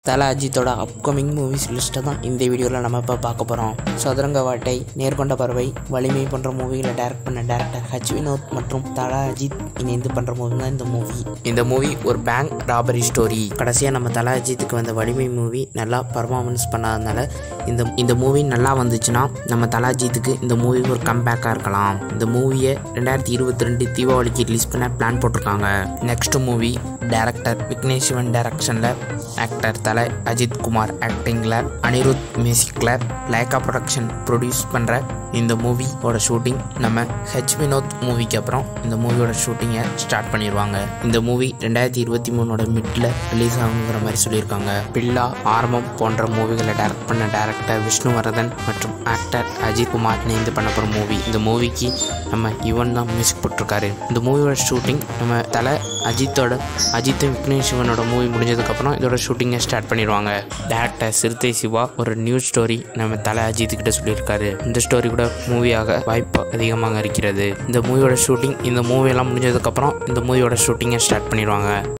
தல அஜித்தோட upcoming movies லிஸ்ட்டை தான் இந்த வீடியோவில் நம்ம இப்போ பார்க்க போகிறோம் சதுரங்க வாட்டை நேர்கொண்ட பறவை வலிமை போன்ற மூவிகளை டைரக்ட் பண்ண டேரக்டர் ஹச் வினோத் மற்றும் தல அஜித் இணைந்து பண்ணுற மூவி தான் இந்த மூவி இந்த மூவி ஒரு பேங்க் ராபரி ஸ்டோரி கடைசியாக நம்ம தல அஜித்துக்கு வந்த வலிமை மூவி நல்லா பர்ஃபார்மன்ஸ் பண்ணாதனால இந்த இந்த மூவி நல்லா வந்துச்சுன்னா நம்ம தல அஜித்துக்கு இந்த மூவி ஒரு கம்பேக்காக இருக்கலாம் இந்த மூவியை ரெண்டாயிரத்தி இருபத்தி ரெண்டு தீபாவளிக்கு ரிலீஸ் பண்ண பிளான் போட்டிருக்காங்க next movie director Vignesh Shivan டைரக்ஷனில் ஆக்டர் தலை அஜித் குமார் ஆக்டிங்கில் அனிருத் மியூசிக்கில் லைக்கா ப்ரொடக்ஷன் ப்ரொடியூஸ் பண்ணுற இந்த மூவியோட ஷூட்டிங் நம்ம ஹெச் வினோத் மூவிக்கு அப்புறம் இந்த மூவியோட ஷூட்டிங்கை ஸ்டார்ட் பண்ணிடுவாங்க இந்த மூவி ரெண்டாயிரத்தி இருபத்தி மூணோட மிட்டில் ரிலீஸ் ஆகுங்கிற மாதிரி சொல்லியிருக்காங்க பில்லா ஆரம்பம் போன்ற மூவிகளை டைரக்ட் பண்ண டேரக்டர் விஷ்ணுவர்தன் மற்றும் ஆக்டர் அஜித் குமார் இணைந்து பண்ண போகிற மூவி இந்த மூவிக்கு நம்ம யுவன் தான் மியூசிக் போட்டிருக்காரு இந்த மூவியோட ஷூட்டிங் நம்ம தலை அஜித்தோட அஜித் விக்னேஷ் சிவனோட மூவி முடிஞ்சதுக்கப்புறம் இதோட ஷூட்டிங்கை ஸ்டார்ட் பண்ணிடுவாங்க டேரக்டர் சிறுத்தை சிவா ஒரு நியூ ஸ்டோரி நம்ம தலை அஜித் கிட்ட சொல்லியிருக்காரு இந்த ஸ்டோரி கூட மூவியாக வாய்ப்பு அதிகமாக இருக்கிறது இந்த மூவியோட ஷூட்டிங் இந்த மூவியெல்லாம் முடிஞ்சதுக்கப்புறம் இந்த மூவியோட ஷூட்டிங்கை ஸ்டார்ட் பண்ணிடுவாங்க